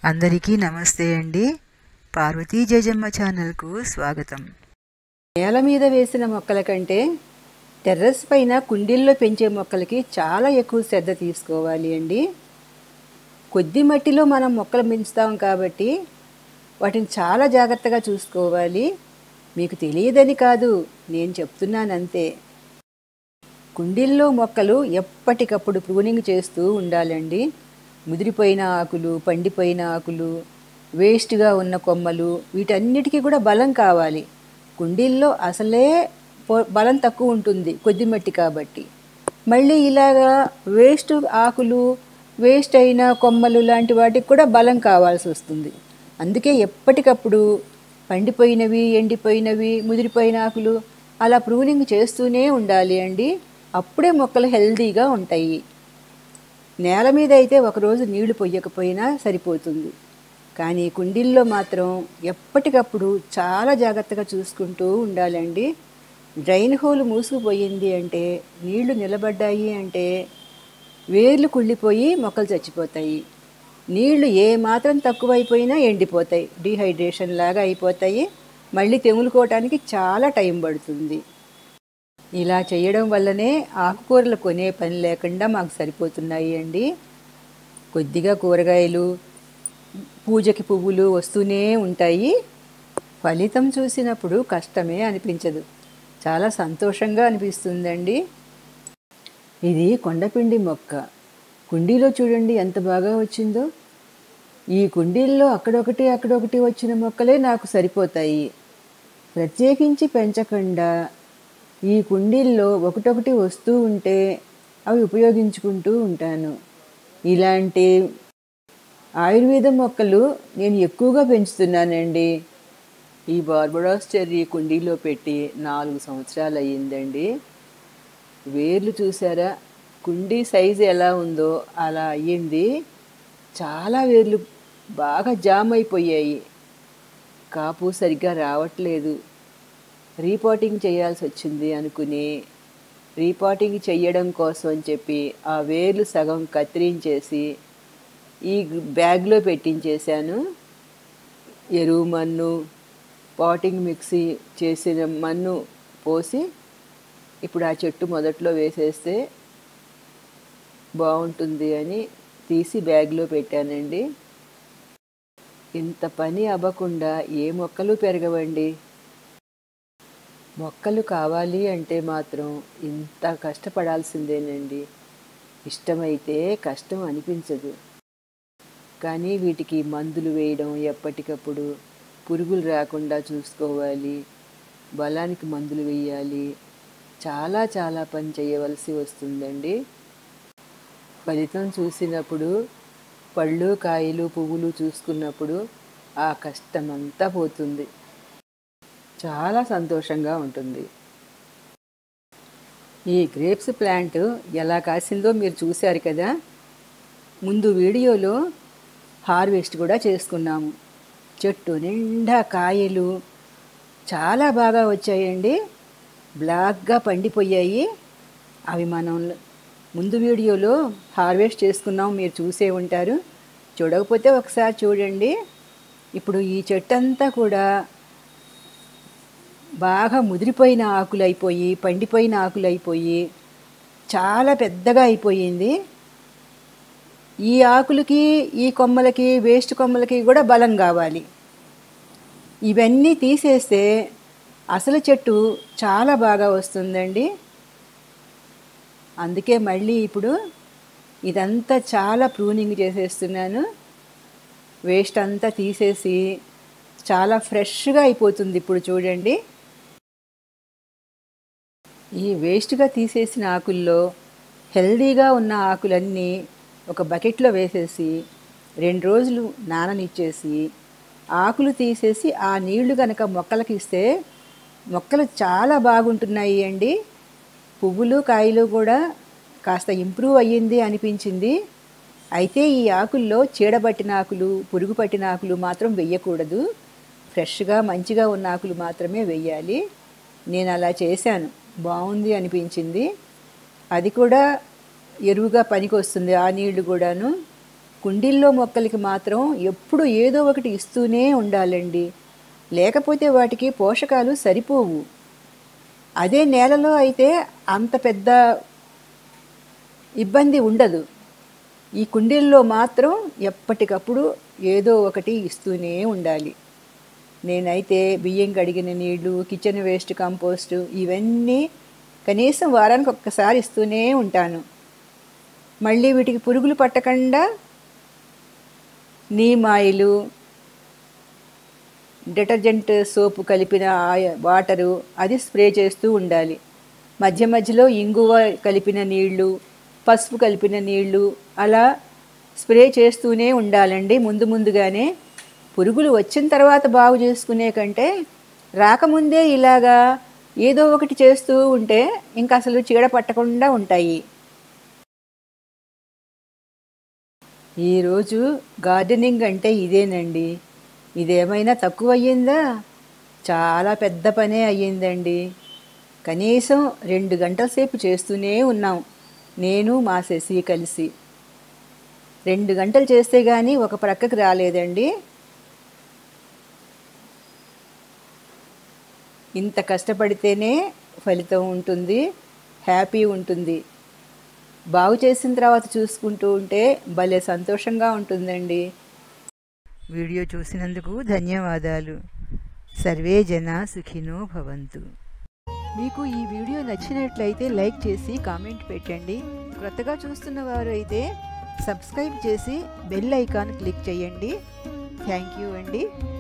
అందరికీ నమస్తే అండి పార్వతీ జయజమ్మ ఛానల్కు స్వాగతం నేల మీద వేసిన మొక్కల కంటే టెర్రస్ పైన కుండీల్లో పెంచే మొక్కలకి చాలా ఎక్కువ శ్రద్ధ తీసుకోవాలి అండి కొద్ది మట్టిలో మనం మొక్కలు పెంచుతాం కాబట్టి వాటిని చాలా జాగ్రత్తగా చూసుకోవాలి మీకు తెలియదని కాదు నేను చెప్తున్నానంతే కుండీల్లో మొక్కలు ఎప్పటికప్పుడు ప్రూనింగ్ చేస్తూ ఉండాలండి ముదిరిపోయిన ఆకులు పండిపోయిన ఆకులు వేస్ట్గా ఉన్న కొమ్మలు వీటన్నిటికీ కూడా బలం కావాలి కుండీల్లో అసలే పో- బలం తక్కువ ఉంటుంది కొద్ది మట్టి కాబట్టి మళ్ళీ ఇలాగా వేస్ట్ ఆకులు వేస్ట్ అయిన కొమ్మలు లాంటి వాటికి కూడా బలం కావాల్సి వస్తుంది అందుకే ఎప్పటికప్పుడు పండిపోయినవి ఎండిపోయినవి ముదిరిపోయిన ఆకులు అలా ప్రూనింగ్ చేస్తూనే ఉండాలి అండి అప్పుడే మొక్కలు హెల్దీగా ఉంటాయి నేల మీద అయితే ఒకరోజు నీళ్లు పొయ్యకపోయినా సరిపోతుంది కానీ కుండీల్లో మాత్రం ఎప్పటికప్పుడు చాలా జాగ్రత్తగా చూసుకుంటూ ఉండాలండి డ్రైన్ హోల్ మూసుకుపోయింది అంటే నీళ్లు నిలబడ్డాయి అంటే వేర్లు కుళ్ళిపోయి మొక్కలు చచ్చిపోతాయి నీళ్లు ఏ మాత్రం తక్కువైపోయినా ఎండిపోతాయి డీహైడ్రేషన్ లాగా అయిపోతాయి మళ్ళీ తెములుకోవటానికి చాలా టైం పడుతుంది ఇలా చేయడం వల్లనే ఆకుకూరలు కొనే పని లేకుండా మాకు సరిపోతున్నాయి అండి కొద్దిగా కూరగాయలు పూజకి పువ్వులు వస్తూనే ఉంటాయి ఫలితం చూసినప్పుడు కష్టమే అనిపించదు చాలా సంతోషంగా అనిపిస్తుందండి ఇది కొండపిండి మొక్క కుండీలో చూడండి ఎంత బాగా వచ్చిందో ఈ కుండీల్లో అక్కడొకటి అక్కడొకటి వచ్చిన మొక్కలే నాకు సరిపోతాయి ప్రత్యేకించి పెంచకుండా ఈ కుండీల్లో ఒకటొకటి వస్తూ ఉంటే అవి ఉపయోగించుకుంటూ ఉంటాను ఇలాంటి ఆయుర్వేద మొక్కలు నేను ఎక్కువగా పెంచుతున్నానండి ఈ బార్బడాస్ చెర్రీ కుండీలో పెట్టి నాలుగు సంవత్సరాలు అయ్యిందండి వేర్లు చూసారా కుండీ సైజు ఎలా ఉందో అలా అయ్యింది చాలా వేర్లు బాగా జామ్ అయిపోయాయి కాపు సరిగ్గా రావట్లేదు రీపాటింగ్ చేయాల్సి వచ్చింది అనుకుని రీపాటింగ్ చెయ్యడం కోసం అని చెప్పి ఆ వేర్లు సగం కత్తిరించేసి ఈ బ్యాగ్లో పెట్టించేశాను ఎరువు మన్ను పాటింగ్ మిక్సీ చేసిన మన్ను పోసి ఇప్పుడు ఆ చెట్టు మొదట్లో వేసేస్తే బాగుంటుంది అని తీసి బ్యాగ్లో పెట్టానండి ఇంత పని అవ్వకుండా ఏ మొక్కలు పెరగవండి మొక్కలు కావాలి అంటే మాత్రం ఇంత కష్టపడాల్సిందేనండి ఇష్టమైతే కష్టం అనిపించదు కానీ వీటికి మందులు వేయడం ఎప్పటికప్పుడు పురుగులు రాకుండా చూసుకోవాలి బలానికి మందులు వేయాలి చాలా చాలా పని చేయవలసి వస్తుందండి ఫలితం చూసినప్పుడు పళ్ళు కాయలు పువ్వులు చూసుకున్నప్పుడు ఆ కష్టమంతా పోతుంది చాలా సంతోషంగా ఉంటుంది ఈ గ్రేప్స్ ప్లాంట్ ఎలా కాసిందో మీరు చూశారు కదా ముందు వీడియోలో హార్వెస్ట్ కూడా చేసుకున్నాము చెట్టు నిండా కాయలు చాలా బాగా వచ్చాయండి బ్లాక్గా పండిపోయాయి అవి మనం ముందు వీడియోలో హార్వెస్ట్ చేసుకున్నాం మీరు చూసే ఉంటారు చూడకపోతే ఒకసారి చూడండి ఇప్పుడు ఈ చెట్టు అంతా కూడా బాగా ముదిరిపోయిన ఆకులు అయిపోయి పండిపోయిన ఆకులు అయిపోయి చాలా పెద్దగా అయిపోయింది ఈ ఆకులకి ఈ కొమ్మలకి వేస్ట్ కొమ్మలకి కూడా బలం కావాలి ఇవన్నీ తీసేస్తే అసలు చెట్టు చాలా బాగా వస్తుందండి అందుకే మళ్ళీ ఇప్పుడు ఇదంతా చాలా ప్రూనింగ్ చేసేస్తున్నాను వేస్ట్ అంతా తీసేసి చాలా ఫ్రెష్గా అయిపోతుంది ఇప్పుడు చూడండి ఈ వేస్ట్గా తీసేసిన ఆకుల్లో హెల్దీగా ఉన్న ఆకులన్నీ ఒక బకెట్లో వేసేసి రెండు రోజులు నాననిచ్చేసి ఆకులు తీసేసి ఆ నీళ్లు కనుక మొక్కలకి ఇస్తే మొక్కలు చాలా బాగుంటున్నాయి అండి పువ్వులు కాయలు కూడా కాస్త ఇంప్రూవ్ అయ్యింది అనిపించింది అయితే ఈ ఆకుల్లో చీడబట్టిన ఆకులు పురుగు పట్టిన ఆకులు మాత్రం వెయ్యకూడదు ఫ్రెష్గా మంచిగా ఉన్న ఆకులు మాత్రమే వెయ్యాలి నేను అలా చేశాను బాగుంది అనిపించింది అది కూడా ఎరువుగా పనికి వస్తుంది ఆ నీళ్లు కూడాను కుండీల్లో మొక్కలకి మాత్రం ఎప్పుడు ఏదో ఒకటి ఇస్తూనే ఉండాలండి లేకపోతే వాటికి పోషకాలు సరిపోవు అదే నేలలో అయితే అంత పెద్ద ఇబ్బంది ఉండదు ఈ కుండీల్లో మాత్రం ఎప్పటికప్పుడు ఏదో ఒకటి ఇస్తూనే ఉండాలి నేనైతే బియ్యం కడిగిన నీళ్లు కిచెన్ వేస్ట్ కంపోస్ట్ ఇవన్నీ కనీసం వారానికి ఒక్కసారి ఇస్తూనే ఉంటాను మళ్ళీ వీటికి పురుగులు పట్టకుండా నీమ్ ఆయిలు డిటర్జెంట్ సోపు కలిపిన ఆయ వాటరు అది స్ప్రే చేస్తూ ఉండాలి మధ్య మధ్యలో ఇంగువ కలిపిన నీళ్లు పసుపు కలిపిన నీళ్లు అలా స్ప్రే చేస్తూనే ఉండాలండి ముందు ముందుగానే పురుగులు వచ్చిన తర్వాత బాగు చేసుకునే కంటే రాకముందే ఇలాగా ఏదో ఒకటి చేస్తూ ఉంటే ఇంకా అసలు చీడ పట్టకుండా ఉంటాయి ఈరోజు గార్డెనింగ్ అంటే ఇదేనండి ఇదేమైనా తక్కువ అయ్యిందా చాలా పెద్ద పనే అయ్యిందండి కనీసం రెండు గంటల సేపు చేస్తూనే ఉన్నాం నేను మా శశి కలిసి రెండు గంటలు చేస్తే కానీ ఒక ప్రక్కకి రాలేదండి ఇంత కష్టపడితేనే ఫలితం ఉంటుంది హ్యాపీ ఉంటుంది బాగు చేసిన తర్వాత చూసుకుంటూ ఉంటే భలే సంతోషంగా ఉంటుందండి వీడియో చూసినందుకు ధన్యవాదాలు సర్వే జన సుఖినో భవంతు మీకు ఈ వీడియో నచ్చినట్లయితే లైక్ చేసి కామెంట్ పెట్టండి క్రొత్తగా చూస్తున్న వారు అయితే సబ్స్క్రైబ్ చేసి బెల్ ఐకాన్ క్లిక్ చేయండి థ్యాంక్ యూ అండి